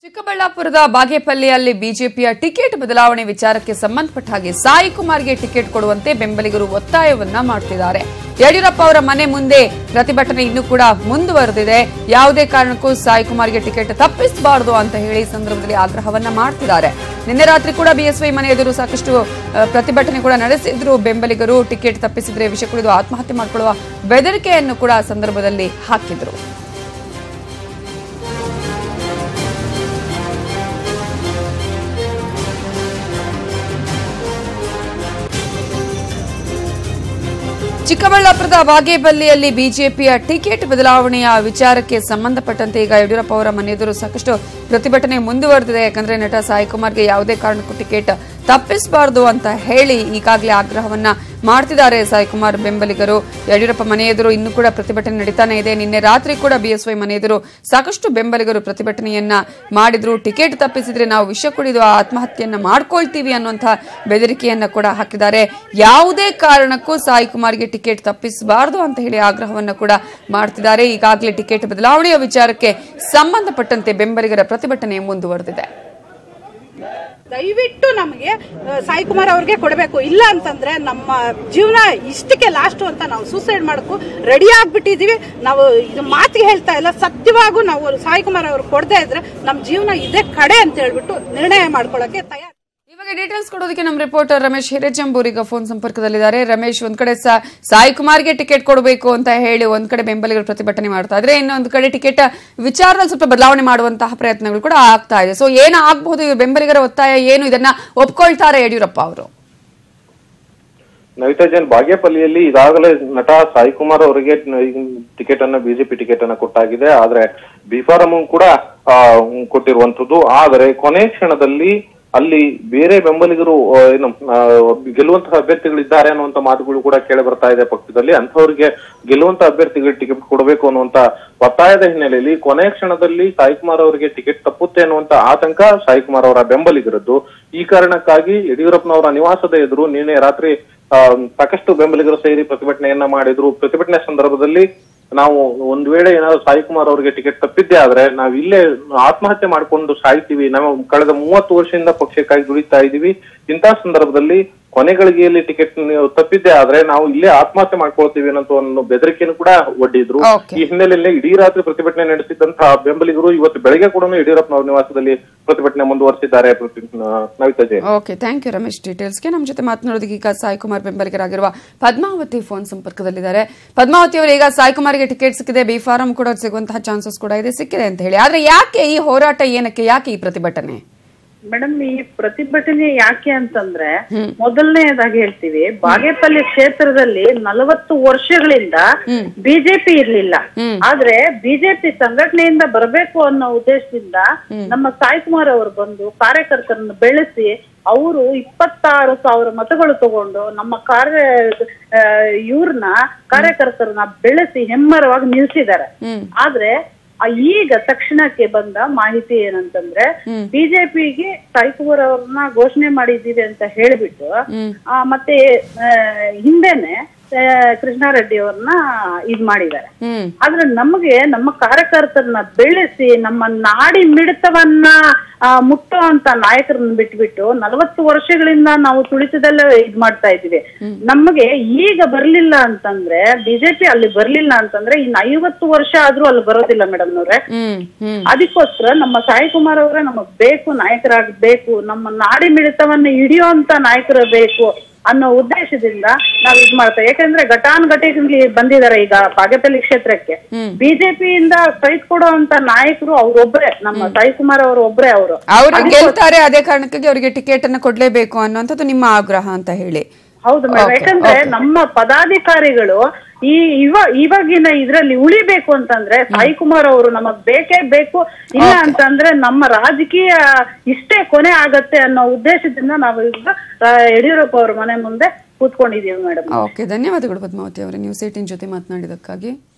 ಚಿಕ್ಕಬಳ್ಳಾಪುರದ ಬಾಗೇಪಲ್ಲಿಯಲ್ಲಿ ಬಿಜೆಪಿಯ ಟಿಕೆಟ್ ಬದಲಾವಣೆ ವಿಚಾರಕ್ಕೆ ಸಂಬಂಧಪಟ್ಟ ಹಾಗೆ ಸಾಯಿ ಕುಮಾರ್ಗೆ ಟಿಕೆಟ್ ಕೊಡುವಂತೆ ಬೆಂಬಲಿಗರು ಒತ್ತಾಯವನ್ನ ಮಾಡ್ತಿದ್ದಾರೆ ಯಡಿಯೂರಪ್ಪ ಅವರ ಮನೆ ಮುಂದೆ ಪ್ರತಿಭಟನೆ ಇನ್ನೂ ಕೂಡ ಮುಂದುವರೆದಿದೆ ಯಾವುದೇ ಕಾರಣಕ್ಕೂ ಸಾಯಿ ಕುಮಾರ್ಗೆ ಟಿಕೆಟ್ ತಪ್ಪಿಸಬಾರದು ಅಂತ ಹೇಳಿ ಈ ಸಂದರ್ಭದಲ್ಲಿ ಆಗ್ರಹವನ್ನ ಮಾಡ್ತಿದ್ದಾರೆ ನಿನ್ನೆ ರಾತ್ರಿ ಕೂಡ ಬಿಎಸ್ವೈ ಮನೆ ಎದುರು ಸಾಕಷ್ಟು ಆ, ಪ್ರತಿಭಟನೆ ಕೂಡ ನಡೆಸಿದ್ರು ಬೆಂಬಲಿಗರು ಟಿಕೆಟ್ ತಪ್ಪಿಸಿದ್ರೆ ವಿಷ ಕುಡಿದು ಆತ್ಮಹತ್ಯೆ ಮಾಡಿಕೊಳ್ಳುವ ಬೆದರಿಕೆಯನ್ನು ಕೂಡ ಆ ಸಂದರ್ಭದಲ್ಲಿ ಹಾಕಿದ್ರು ಚಿಕ್ಕಬಳ್ಳಾಪುರದ ಬಾಗೇಪಲ್ಲಿಯಲ್ಲಿ ಬಿಜೆಪಿಯ ಟಿಕೆಟ್ ಬದಲಾವಣೆಯ ವಿಚಾರಕ್ಕೆ ಸಂಬಂಧಪಟ್ಟಂತೆ ಈಗ ಯಡಿಯೂರಪ್ಪ ಅವರ ಮನೆಯೆದುರು ಸಾಕಷ್ಟು ಪ್ರತಿಭಟನೆ ಮುಂದುವರೆದಿದೆ ಯಾಕಂದ್ರೆ ನಟ ಸಾಯಿ ಕುಮಾರ್ಗೆ ಯಾವುದೇ ಕಾರಣಕ್ಕೂ ಟಿಕೆಟ್ ತಪ್ಪಿಸಬಾರದು ಅಂತ ಹೇಳಿ ಈಗಾಗಲೇ ಆಗ್ರಹವನ್ನ ಮಾಡ್ತಿದ್ದಾರೆ ಸಾಯಿ ಕುಮಾರ್ ಬೆಂಬಲಿಗರು ಯಡಿಯೂರಪ್ಪ ಮನೆ ಎದುರು ಇನ್ನೂ ಕೂಡ ಪ್ರತಿಭಟನೆ ನಡೀತಾನೆ ಇದೆ ನಿನ್ನೆ ರಾತ್ರಿ ಕೂಡ ಬಿಎಸ್ವೈ ಮನೆ ಎದುರು ಸಾಕಷ್ಟು ಬೆಂಬಲಿಗರು ಪ್ರತಿಭಟನೆಯನ್ನ ಮಾಡಿದ್ರು ಟಿಕೆಟ್ ತಪ್ಪಿಸಿದ್ರೆ ನಾವು ವಿಷ ಕುಡಿದು ಆತ್ಮಹತ್ಯೆಯನ್ನ ಮಾಡ್ಕೊಳ್ತೀವಿ ಅನ್ನುವಂತಹ ಬೆದರಿಕೆಯನ್ನ ಕೂಡ ಹಾಕಿದ್ದಾರೆ ಯಾವುದೇ ಕಾರಣಕ್ಕೂ ಸಾಯಿ ಕುಮಾರ್ಗೆ ಟಿಕೆಟ್ ತಪ್ಪಿಸಬಾರದು ಅಂತ ಹೇಳಿ ಆಗ್ರಹವನ್ನ ಕೂಡ ಮಾಡ್ತಿದ್ದಾರೆ ಈಗಾಗಲೇ ಟಿಕೆಟ್ ಬದಲಾವಣೆಯ ವಿಚಾರಕ್ಕೆ ಸಂಬಂಧಪಟ್ಟಂತೆ ಬೆಂಬಲಿಗರ ಪ್ರತಿಭಟನೆ ಮುಂದುವರೆದಿದೆ ದಯವಿಟ್ಟು ನಮಗೆ ಆ, ಸಾಯಿ ಕುಮಾರ್ ಅವ್ರಿಗೆ ಕೊಡಬೇಕು ಇಲ್ಲ ಅಂತಂದ್ರೆ ನಮ್ಮ ಜೀವನ ಇಷ್ಟಕ್ಕೆ ಲಾಸ್ಟ್ ಅಂತ ನಾವು ಸೂಸೈಡ್ ಮಾಡಕ್ಕೂ ರೆಡಿ ಆಗ್ಬಿಟ್ಟಿದೀವಿ ನಾವು ಇದು ಮಾತಿಗೆ ಹೇಳ್ತಾ ಇಲ್ಲ ಸತ್ಯವಾಗೂ ನಾವು ಸಾಯಿ ಕುಮಾರ್ ಅವ್ರಿಗೆ ಕೊಡದೇ ಇದ್ರೆ ನಮ್ಮ ಜೀವನ ಇದೇ ಕಡೆ ಅಂತ ಹೇಳ್ಬಿಟ್ಟು ನಿರ್ಣಯ ಮಾಡ್ಕೊಳ್ಳೋಕೆ ತಯಾರು ಇವಾಗ ಡೀಟೇಲ್ಸ್ ಕೊಡೋದಕ್ಕೆ ನಮ್ಮ ರಿಪೋರ್ಟರ್ ರಮೇಶ್ ಹಿರೇಜಂಬೂರ್ ಈಗ ಫೋನ್ ಸಂಪರ್ಕದಲ್ಲಿದ್ದಾರೆ ರಮೇಶ್ ಒಂದ್ ಕಡೆ ಸ- ಸಾಯಿ ಕುಮಾರ್ಗೆ ಟಿಕೆಟ್ ಕೊಡಬೇಕು ಅಂತ ಹೇಳಿ ಒಂದ್ ಕಡೆ ಬೆಂಬಲಿಗರು ಪ್ರತಿಭಟನೆ ಮಾಡ್ತಾ ಇದ್ರೆ ಇನ್ನೊಂದು ಕಡೆ ಟಿಕೆಟ್ ವಿಚಾರದಲ್ಲಿ ಸ್ವಲ್ಪ ಬದಲಾವಣೆ ಮಾಡುವಂತಹ ಪ್ರಯತ್ನಗಳು ಕೂಡ ಆಗ್ತಾ ಇದೆ ಸೊ ಏನು ಆಗ್ಬಹುದು ಇವ್ರ ಬೆಂಬಲಿಗರ ಒತ್ತಾಯ ಏನು ಇದನ್ನ ಒಪ್ಕೊಳ್ತಾರೆ ಯಡಿಯೂರಪ್ಪ ಅವರು ನವಿತಾ ಜೈನ್ ಬಾಗೇಪಲ್ಲಿಯಲ್ಲಿ ಈಗಾಗಲೇ ನಟ ಸಾಯಿ ಕುಮಾರ್ ಅವರಿಗೆ ಟಿಕೆಟ್ ಅನ್ನ ಬಿಜೆಪಿ ಟಿಕೆಟ್ ಅನ್ನ ಕೊಟ್ಟಾಗಿದೆ ಆದ್ರೆ ಬಿಫಾರಂ ಕೂಡ ಆ, ಕೊಟ್ಟಿರುವಂತದ್ದು ಆದರೆ ಕೊನೆ ಕ್ಷಣದಲ್ಲಿ ಅಲ್ಲಿ ಬೇರೆ ಬೆಂಬಲಿಗರು ಆ, ಏನು ಆ, ಗೆಲ್ಲುವಂತಹ ಅಭ್ಯರ್ಥಿಗಳಿದ್ದಾರೆ ಅನ್ನುವಂತ ಮಾತುಗಳು ಕೂಡ ಕೇಳಿ ಬರ್ತಾ ಇದೆ ಪಕ್ಷದಲ್ಲಿ ಅಂತವರಿಗೆ ಗೆಲ್ಲುವಂತ ಅಭ್ಯರ್ಥಿಗಳಿಗೆ ಟಿಕೆಟ್ ಕೊಡಬೇಕು ಅನ್ನುವಂತ ಒತ್ತಾಯದ ಹಿನ್ನೆಲೆಯಲ್ಲಿ ಕೊನೆ ಕ್ಷಣದಲ್ಲಿ ಸಾಯಿ ಕುಮಾರ್ ಅವರಿಗೆ ಟಿಕೆಟ್ ತಪ್ಪುತ್ತೆ ಅನ್ನುವಂತ ಆತಂಕ ಸಾಯಿ ಕುಮಾರ್ ಅವರ ಬೆಂಬಲಿಗರದ್ದು ಈ ಕಾರಣಕ್ಕಾಗಿ ಯಡಿಯೂರಪ್ಪನವರ ನಿವಾಸದ ಎದುರು ನಿನ್ನೆ ರಾತ್ರಿ ಆ, ಸಾಕಷ್ಟು ಬೆಂಬಲಿಗರು ಸೇರಿ ಪ್ರತಿಭಟನೆಯನ್ನ ಮಾಡಿದ್ರು ಪ್ರತಿಭಟನೆ ಸಂದರ್ಭದಲ್ಲಿ ನಾವು ಒಂದ್ ವೇಳೆ ಏನಾದ್ರು ಸಾಯಿ ಕುಮಾರ್ ಅವರಿಗೆ ಟಿಕೆಟ್ ತಪ್ಪಿದ್ದೇ ಆದ್ರೆ ನಾವ್ ಇಲ್ಲೇ ಆತ್ಮಹತ್ಯೆ ಮಾಡ್ಕೊಂಡು ಸಾಯ್ತೀವಿ ನಾವು ಕಳೆದ ಮೂವತ್ತು ವರ್ಷದಿಂದ ಪಕ್ಷಕ್ಕಾಗಿ ದುಡಿತಾ ಇದೀವಿ ಇಂತಹ ಸಂದರ್ಭದಲ್ಲಿ ಕೊನೆಗಳಿಗೆಯಲ್ಲಿ ಟಿಕೆಟ್ ನೀವು ತಪ್ಪಿದ್ದೇ ಆದ್ರೆ ನಾವು ಇಲ್ಲೇ ಆತ್ಮಹತ್ಯೆ ಮಾಡ್ಕೊಳ್ತೀವಿ ಅನ್ನೋ ಒಂದು ಬೆದರಿಕೆಯನ್ನು ಕೂಡ ಒಡ್ಡಿದ್ರು Okay. ಈ ಹಿನ್ನೆಲೆಯಲ್ಲಿ ಇಡೀ ರಾತ್ರಿ ಪ್ರತಿಭಟನೆ ನಡೆಸಿದಂತಹ ಬೆಂಬಲಿಗರು ಇವತ್ತು ಬೆಳಗ್ಗೆ ಕೂಡ ಯಡಿಯೂರಪ್ಪನವರ ನಿವಾಸದಲ್ಲಿ ಪ್ರತಿಭಟನೆ ಮುಂದುವರಿಸಿದ್ದಾರೆ ಪ್ರತಿ- Navitha Jain okay thank you Ramesh ಡೀಟೇಲ್ಸ್ಗೆ ನಮ್ಮ ಜೊತೆ ಮಾತನಾಡೋದಕ್ಕೆ ಈಗ ಸಾಯಿ ಕುಮಾರ್ ಬೆಂಬಲಿಗರಾಗಿರುವ ಪದ್ಮಾವತಿ ಫೋನ್ ಸಂಪರ್ಕದಲ್ಲಿದ್ದಾರೆ ಪದ್ಮಾವತಿ ಅವರು ಈಗ ಸಾಯಿ ಕುಮಾರ್ಗೆ ಟಿಕೆಟ್ ಸಿಕ್ಕಿದೆ ಬಿ ಫಾರಂ ಕೂಡ ಸಿಗುವಂತಹ ಚಾನ್ಸಸ್ ಕೂಡ ಇದೆ ಸಿಕ್ಕಿದೆ ಅಂತ ಹೇಳಿ ಆದ್ರೆ ಯಾಕೆ ಈ ಹೋರಾಟ ಏನಕ್ಕೆ ಯಾಕೆ ಈ ಪ್ರತಿಭಟನೆ ಮೇಡಮ್ ಈ ಪ್ರತಿಭಟನೆ ಯಾಕೆ ಅಂತಂದ್ರೆ ಮೊದಲನೇದಾಗಿ ಹೇಳ್ತೀವಿ ಬಾಗೇಪಲ್ಲಿ ಕ್ಷೇತ್ರದಲ್ಲಿ ನಲವತ್ತು ವರ್ಷಗಳಿಂದ ಬಿಜೆಪಿ ಇರ್ಲಿಲ್ಲ ಆದ್ರೆ ಬಿಜೆಪಿ ಸಂಘಟನೆಯಿಂದ ಬರಬೇಕು ಅನ್ನೋ ಉದ್ದೇಶದಿಂದ ನಮ್ಮ ಸಾಯಿ ಕುಮಾರ್ ಅವರು ಬಂದು ಕಾರ್ಯಕರ್ತರನ್ನು ಬೆಳೆಸಿ ಅವರು ಇಪ್ಪತ್ತಾರು ಸಾವಿರ ಮತಗಳು ತಗೊಂಡು ನಮ್ಮ ಕಾರ್ಯ ಇವ್ರನ್ನ ಕಾರ್ಯಕರ್ತರನ್ನ ಬೆಳೆಸಿ ಹೆಮ್ಮರವಾಗಿ ನಿಲ್ಸಿದ್ದಾರೆ ಆದ್ರೆ ಆ ಈಗ ತಕ್ಷಣಕ್ಕೆ ಬಂದ ಮಾಹಿತಿ ಏನಂತಂದ್ರೆ ಬಿಜೆಪಿಗೆ ಸಾಯಿ ಕುಮಾರ್ ಅವ್ರನ್ನ ಘೋಷಣೆ ಮಾಡಿದ್ದೀವಿ ಅಂತ ಹೇಳ್ಬಿಟ್ಟು ಆ, ಮತ್ತೆ ಆ, ಹಿಂದೆನೆ ಆ, ಕೃಷ್ಣಾರೆಡ್ಡಿ ಅವ್ರನ್ನ ಇದ್ ಮಾಡಿದ್ದಾರೆ ಹ್ಮ್ ಆದ್ರೆ ನಮಗೆ ನಮ್ಮ ಕಾರ್ಯಕರ್ತರನ್ನ ಬೆಳೆಸಿ ನಮ್ಮ ನಾಡಿ ಮಿಡಿತವನ್ನ ಆ, ಮುಟ್ಟುವಂತ ನಾಯಕರನ್ನ ಬಿಟ್ಬಿಟ್ಟು ನಲವತ್ತು ವರ್ಷಗಳಿಂದ ನಾವು ತುಳಿತದಲ್ಲೇ ಇದ್ ಮಾಡ್ತಾ ಇದೀವಿ ನಮಗೆ ಈಗ ಬರ್ಲಿಲ್ಲ ಅಂತಂದ್ರೆ ಬಿಜೆಪಿ ಅಲ್ಲಿ ಬರ್ಲಿಲ್ಲ ಅಂತಂದ್ರೆ ಇನ್ನು ಐವತ್ತು ವರ್ಷ ಆದ್ರೂ ಅಲ್ಲಿ ಬರೋದಿಲ್ಲ ಮೇಡಮ್ ನವ್ರೆ ಹ್ಮ್ ಹ್ಮ್ ಅದಕ್ಕೋಸ್ಕರ ನಮ್ಮ ಸಾಯಿ ಕುಮಾರ್ ಅವರೇ ನಮಗ್ ಬೇಕು ನಾಯಕರಾಗಬೇಕು ನಮ್ಮ ನಾಡಿ ಮಿಡಿತವನ್ನ ಹಿಡಿಯುವಂತ ನಾಯಕರು ಬೇಕು ಅನ್ನೋ ಉದ್ದೇಶದಿಂದ ನಾವ್ ಇದ್ ಮಾಡ್ತೇವೆ ಯಾಕಂದ್ರೆ ಘಟಾನುಘಟಿಗಳಲ್ಲಿ ಬಂದಿದ್ದಾರೆ ಈಗ ಬಾಗೇಪಲ್ಲಿ ಕ್ಷೇತ್ರಕ್ಕೆ ಬಿಜೆಪಿಯಿಂದ ಫೈಟ್ ಕೊಡುವಂತ ನಾಯಕರು ಅವ್ರೊಬ್ರೆ ನಮ್ಮ ಸಾಯಿ ಕುಮಾರ್ ಅವರು ಒಬ್ರೆ ಅವರು ಅವರು ಗೆಲ್ತಾರೆ ಅದೇ ಕಾರಣಕ್ಕಾಗಿ ಅವರಿಗೆ ಟಿಕೆಟ್ ಅನ್ನು ಕೊಡ್ಲೇಬೇಕು ಅನ್ನುವಂಥದ್ದು ನಿಮ್ಮ ಆಗ್ರಹ ಅಂತ ಹೇಳಿ ಹೌದು ಮೇಡಮ್ ಯಾಕಂದ್ರೆ ನಮ್ಮ ಪದಾಧಿಕಾರಿಗಳು ಈ ಇವ ಇವಾಗಿನ ಇದ್ರಲ್ಲಿ ಉಳಿಬೇಕು ಅಂತಂದ್ರೆ ಸಾಯಿ ಕುಮಾರ್ ಅವರು ನಮಗ್ ಬೇಕೇ ಬೇಕು ಇಲ್ಲ ಅಂತಂದ್ರೆ ನಮ್ಮ ರಾಜಕೀಯ ಇಷ್ಟೇ ಕೊನೆ ಆಗತ್ತೆ ಅನ್ನೋ ಉದ್ದೇಶದಿಂದ ನಾವು ಈಗ ಆ, ಯಡಿಯೂರಪ್ಪ ಅವ್ರ ಮನೆ ಮುಂದೆ ಕೂತ್ಕೊಂಡಿದೀವಿ ಮೇಡಮ್ ಓಕೆ ಧನ್ಯವಾದಗಳು ಪದ್ಮಾವತಿ ಅವರೇ ನ್ಯೂಸ್ ಏಟಿನ್ ಜೊತೆ ಮಾತನಾಡಿದಕ್ಕಾಗಿ